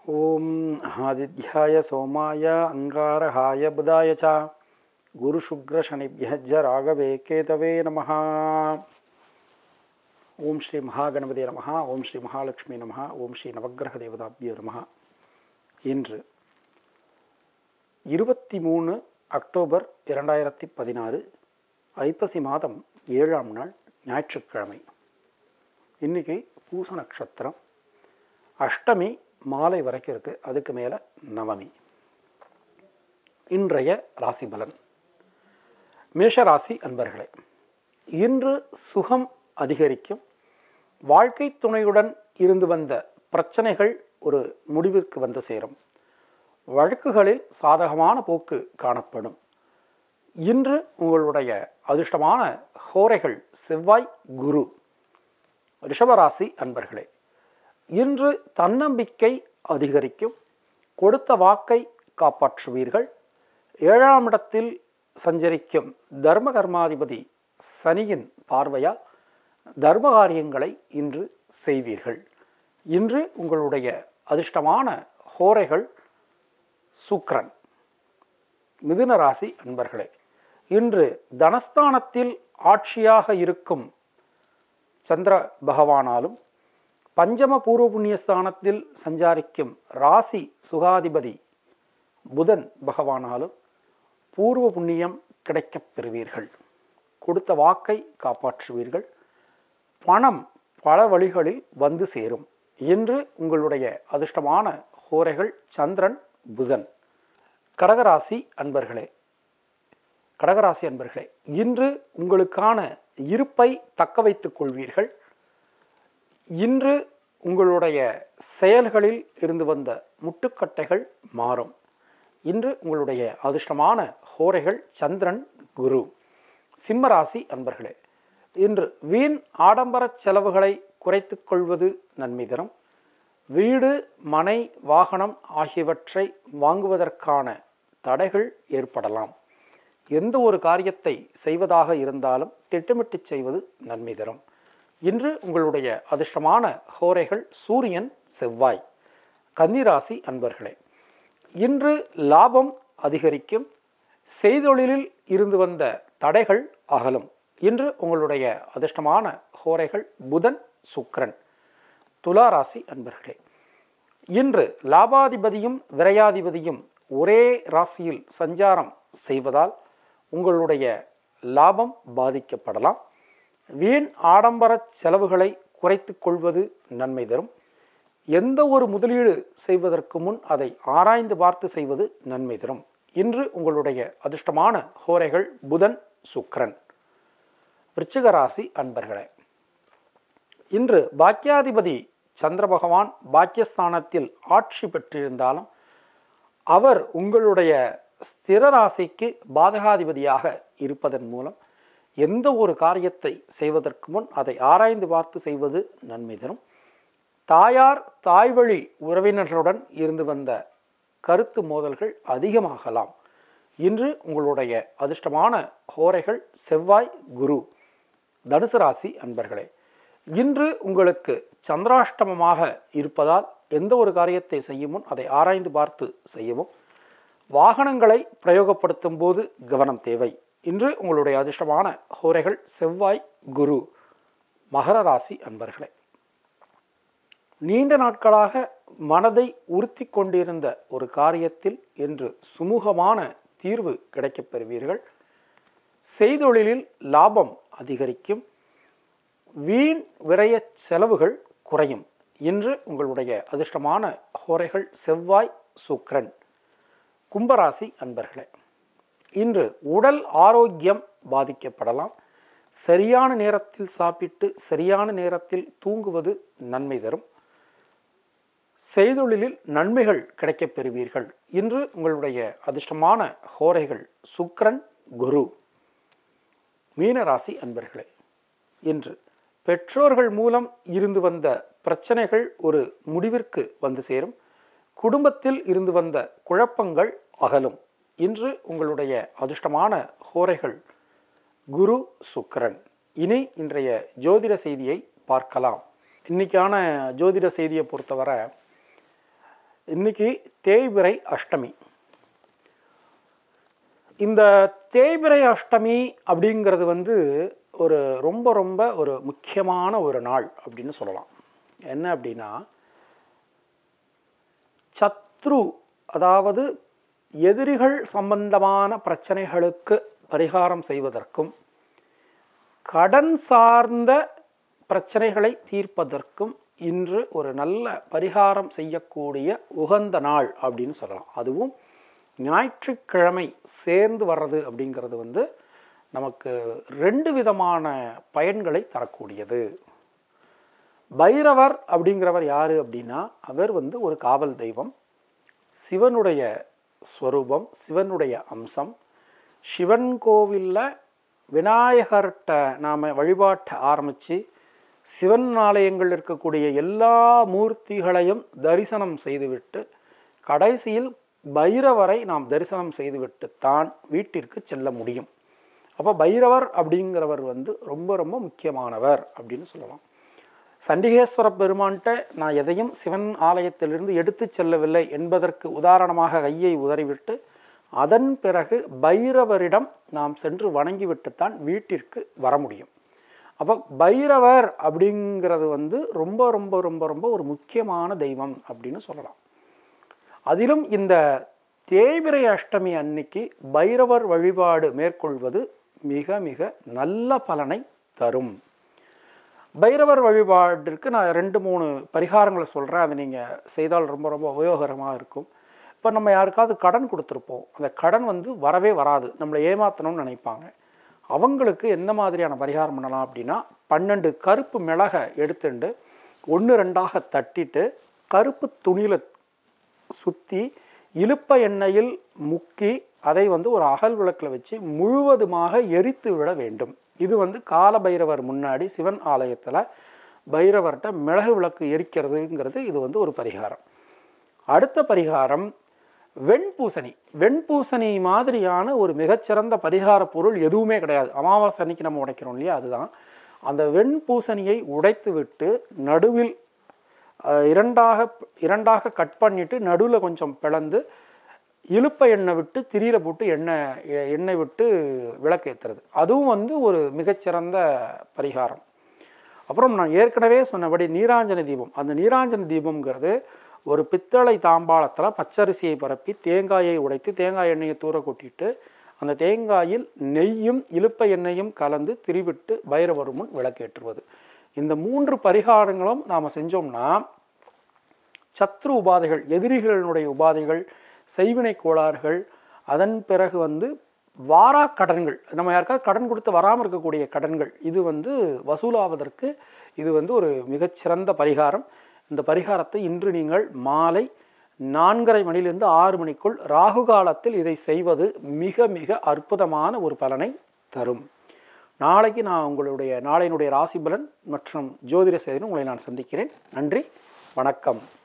ॐ आदित्याय सोमाय अङ्गारहाय बुधाय च गुरुशुग्रशनिभ्यः च राघवे केतवे नमः ஓம் ஸ்ரீ மகாகணபதி நமஹ ஓம் ஸ்ரீ மகாலட்சுமி நமஹ ஓம் ஸ்ரீ நவக்கிரக தேவதாபியோ நமஹ இன்று இருபத்தி மூணு அக்டோபர் இரண்டாயிரத்தி பதினாறு ஐப்பசி மாதம் ஏழாம் நாள் ஞாயிற்றுக்கிழமை இன்றைக்கி பூச நட்சத்திரம் அஷ்டமி மாலை வரைக்கும் இருக்குது அதுக்கு மேலே நவமி இன்றைய ராசி பலன் மேஷராசி அன்பர்களே இன்று சுகம் அதிகரிக்கும் வாழ்க்கை துணையுடன் இருந்து வந்த பிரச்சனைகள் ஒரு முடிவிற்கு வந்து சேரும் வழக்குகளில் சாதகமான போக்கு காணப்படும் இன்று உங்களுடைய அதிர்ஷ்டமான ஹோரைகள் செவ்வாய் குரு ரிஷபராசி அன்பர்களே இன்று தன்னம்பிக்கை அதிகரிக்கும் கொடுத்த வாக்கை காப்பாற்றுவீர்கள் ஏழாம் இடத்தில் சஞ்சரிக்கும் தர்ம கர்மாதிபதி சனியின் பார்வையால் தர்ம காரியங்களை இன்று செய்வீர்கள் இன்று உங்களுடைய அதிர்ஷ்டமான ஹோரைகள் சுக்ரன் மிதுன ராசி அன்பர்களே இன்று தனஸ்தானத்தில் ஆட்சியாக இருக்கும் சந்திர பகவானாலும் பஞ்சம பூர்வ புண்ணியஸ்தானத்தில் சஞ்சாரிக்கும் ராசி சுகாதிபதி புதன் பகவானாலும் பூர்வ புண்ணியம் கிடைக்கப் பெறுவீர்கள் கொடுத்த வாக்கை காப்பாற்றுவீர்கள் பணம் பல வழிகளில் வந்து சேரும் இன்று உங்களுடைய அதிர்ஷ்டமான ஹோரைகள் சந்திரன் புதன் கடகராசி அன்பர்களே கடகராசி அன்பர்களே இன்று உங்களுக்கான இருப்பை தக்க வைத்துக் கொள்வீர்கள் இன்று உங்களுடைய செயல்களில் இருந்து வந்த முட்டுக்கட்டைகள் மாறும் இன்று உங்களுடைய அதிர்ஷ்டமான ஹோரைகள் சந்திரன் குரு சிம்மராசி அன்பர்களே இன்று வீண் ஆடம்பர செலவுகளை குறைத்து கொள்வது நன்மை தரும் வீடு மனை வாகனம் ஆகியவற்றை வாங்குவதற்கான தடைகள் ஏற்படலாம் எந்த ஒரு காரியத்தை செய்வதாக இருந்தாலும் திட்டமிட்டு செய்வது நன்மை தரும் இன்று உங்களுடைய அதிர்ஷ்டமான ஹோரைகள் சூரியன் செவ்வாய் கன்னிராசி அன்பர்களே இன்று லாபம் அதிகரிக்கும் செய்தொழிலில் இருந்து வந்த தடைகள் அகலும் இன்று உங்களுடைய அதிர்ஷ்டமான ஹோரைகள் புதன் சுக்கிரன் துலா ராசி அன்பர்களே இன்று லாபாதிபதியும் விரையாதிபதியும் ஒரே ராசியில் சஞ்சாரம் செய்வதால் உங்களுடைய லாபம் பாதிக்கப்படலாம் வீண் ஆடம்பர செலவுகளை குறைத்து கொள்வது நன்மை தரும் எந்த ஒரு முதலீடு செய்வதற்கு முன் அதை ஆராய்ந்து பார்த்து செய்வது நன்மை தரும் இன்று உங்களுடைய அதிர்ஷ்டமான ஹோரைகள் புதன் சுக்கிரன் விருச்சிக ராசி அன்பர்களே இன்று பாக்கியாதிபதி சந்திர பகவான் பாக்கியஸ்தானத்தில் ஆட்சி பெற்றிருந்தாலும் அவர் உங்களுடைய ஸ்திர ராசிக்கு பாதகாதிபதியாக இருப்பதன் மூலம் எந்த ஒரு காரியத்தை செய்வதற்கு முன் அதை ஆராய்ந்து பார்த்து செய்வது நன்மை தரும் தாயார் தாய்வழி உறவினர்களுடன் இருந்து வந்த கருத்து மோதல்கள் அதிகமாகலாம் இன்று உங்களுடைய அதிர்ஷ்டமான ஹோரைகள் செவ்வாய் குரு தனுசு ராசி அன்பர்களே இன்று உங்களுக்கு சந்திராஷ்டமமாக இருப்பதால் எந்த ஒரு காரியத்தை செய்யும் முன் அதை ஆராய்ந்து பார்த்து செய்யவும் வாகனங்களை பிரயோகப்படுத்தும் போது கவனம் தேவை இன்று உங்களுடைய அதிர்ஷ்டமான ஹோரைகள் செவ்வாய் குரு மகர ராசி அன்பர்களே நீண்ட நாட்களாக மனதை உறுத்தி கொண்டிருந்த ஒரு காரியத்தில் இன்று சுமூகமான தீர்வு கிடைக்கப் பெறுவீர்கள் செய்தொழிலில் லாபம் அதிகரிக்கும் வீண் விரய செலவுகள் குறையும் இன்று உங்களுடைய அதிர்ஷ்டமான ஹோரைகள் செவ்வாய் சுக்ரன் கும்பராசி அன்பர்களே இன்று உடல் ஆரோக்கியம் பாதிக்கப்படலாம் சரியான நேரத்தில் சாப்பிட்டு சரியான நேரத்தில் தூங்குவது நன்மை தரும் செய்தொழிலில் நன்மைகள் கிடைக்கப் பெறுவீர்கள் இன்று உங்களுடைய அதிர்ஷ்டமான ஹோரைகள் சுக்ரன் குரு மீனராசி அன்பர்களே இன்று பெற்றோர்கள் மூலம் இருந்து வந்த பிரச்சனைகள் ஒரு முடிவிற்கு வந்து சேரும் குடும்பத்தில் இருந்து வந்த குழப்பங்கள் அகலும் இன்று உங்களுடைய அதிர்ஷ்டமான ஹோரைகள் குரு சுக்கரன் இனி இன்றைய ஜோதிட செய்தியை பார்க்கலாம் இன்றைக்கான ஜோதிட செய்தியை பொறுத்தவரை இன்னைக்கு தேய்பிறை அஷ்டமி இந்த தேய்பிறை அஷ்டமி அப்படிங்கிறது வந்து ஒரு ரொம்ப ரொம்ப ஒரு முக்கியமான ஒரு நாள் அப்படின்னு சொல்லலாம் என்ன அப்படின்னா சத்ரு அதாவது எதிரிகள் சம்பந்தமான பிரச்சனைகளுக்கு பரிகாரம் செய்வதற்கும் கடன் சார்ந்த பிரச்சனைகளை தீர்ப்பதற்கும் இன்று ஒரு நல்ல பரிகாரம் செய்யக்கூடிய உகந்த நாள் அப்படின்னு சொல்லலாம் அதுவும் ஞாயிற்றுக்கிழமை சேர்ந்து வர்றது அப்படிங்கிறது வந்து நமக்கு ரெண்டு விதமான பயன்களை தரக்கூடியது பைரவர் அப்படிங்கிறவர் யார் அப்படின்னா அவர் வந்து ஒரு காவல் தெய்வம் சிவனுடைய ஸ்வரூபம் சிவனுடைய அம்சம் சிவன் கோவிலில் விநாயகர்கிட்ட நாம் வழிபாட்டை ஆரம்பித்து சிவன் ஆலயங்கள் இருக்கக்கூடிய எல்லா மூர்த்திகளையும் தரிசனம் செய்துவிட்டு கடைசியில் பைரவரை நாம் தரிசனம் செய்துவிட்டு தான் வீட்டிற்கு செல்ல முடியும் அப்போ பைரவர் அப்படிங்கிறவர் வந்து ரொம்ப ரொம்ப முக்கியமானவர் அப்படின்னு சொல்லலாம் சண்டிகேஸ்வர பெருமான்கிட்ட நான் எதையும் சிவன் ஆலயத்திலிருந்து எடுத்து செல்லவில்லை என்பதற்கு உதாரணமாக கையை உதறிவிட்டு அதன் பிறகு பைரவரிடம் நாம் சென்று வணங்கிவிட்டுத்தான் வீட்டிற்கு வர முடியும் அப்போ பைரவர் அப்படிங்கிறது வந்து ரொம்ப ரொம்ப ரொம்ப ரொம்ப ஒரு முக்கியமான தெய்வம் அப்படின்னு சொல்லலாம் அதிலும் இந்த தேய்பிரை அஷ்டமி அன்னைக்கு பைரவர் வழிபாடு மேற்கொள்வது மிக மிக நல்ல பலனை தரும் பைரவர் வழிபாட்டிற்கு நான் ரெண்டு மூணு பரிகாரங்களை சொல்கிறேன் அதை நீங்கள் செய்தால் ரொம்ப ரொம்ப உபயோகரமாக இருக்கும் இப்போ நம்ம யாருக்காவது கடன் கொடுத்துருப்போம் அந்த கடன் வந்து வரவே வராது நம்மளை ஏமாற்றணும்னு நினைப்பாங்க அவங்களுக்கு எந்த மாதிரியான பரிகாரம் பண்ணலாம் அப்படின்னா பன்னெண்டு கருப்பு மிளகை எடுத்துட்டு ஒன்று ரெண்டாக தட்டிட்டு கருப்பு துணியில் சுற்றி இலுப்ப எண்ணெயில் முக்கி அதை வந்து ஒரு அகல் விளக்கில் வச்சு முழுவதுமாக எரித்து விட வேண்டும் இது வந்து கால பைரவர் முன்னாடி சிவன் ஆலயத்தில் பைரவர்கிட்ட மிளகு விளக்கு எரிக்கிறதுங்கிறது இது வந்து ஒரு பரிகாரம் அடுத்த பரிகாரம் வெண்பூசணி வெண்பூசணி மாதிரியான ஒரு மிகச்சிறந்த பரிகார பொருள் எதுவுமே கிடையாது அமாவாசை அன்னைக்கு நம்ம உடைக்கிறோம் இல்லையா அதுதான் அந்த வெண்பூசணியை உடைத்து விட்டு நடுவில் அஹ், இரண்டாக இரண்டாக கட் பண்ணிட்டு நடுவில் கொஞ்சம் பிளந்து இழுப்ப எண்ணெய் விட்டு திரியில போட்டு எண்ணெய் எ- எண்ணெய் விட்டு விளக்கேற்றுறது அதுவும் வந்து ஒரு மிகச்சிறந்த பரிகாரம் அப்புறம் நான் ஏற்கனவே சொன்னபடி நீராஞ்சன தீபம் அந்த நீராஞ்சன தீபம்ங்கிறது ஒரு பித்தளை தாம்பாளத்தில் பச்சரிசியை பரப்பி தேங்காயை உடைத்து தேங்காய் எண்ணெயை தூர கொட்டிட்டு அந்த தேங்காயில் நெய்யும் இலுப்ப எண்ணெயும் கலந்து திரிவிட்டு பைரவர் முன் விளக்கேற்றுவது இந்த மூன்று பரிகாரங்களும் நாம் செஞ்சோம்னா சத்ரு உபாதைகள் எதிரிகளினுடைய உபாதைகள் செய்வினை கோளாறுகள் அதன் பிறகு வந்து வாரா கடன்கள் நம்ம யாருக்காவது கடன் கொடுத்து வராமல் இருக்கக்கூடிய கடன்கள் இது வந்து வசூலாவதற்கு இது வந்து ஒரு மிகச்சிறந்த பரிகாரம் இந்த பரிகாரத்தை இன்று நீங்கள் மாலை நான்கரை மணிலிருந்து ஆறு மணிக்குள் ராகு காலத்தில் இதை செய்வது மிக மிக அற்புதமான ஒரு பலனை தரும் நாளைக்கு நான் உங்களுடைய நாளையினுடைய ராசி பலன் மற்றும் ஜோதிட செய்தியும் உங்களை நான் சந்திக்கிறேன் நன்றி வணக்கம்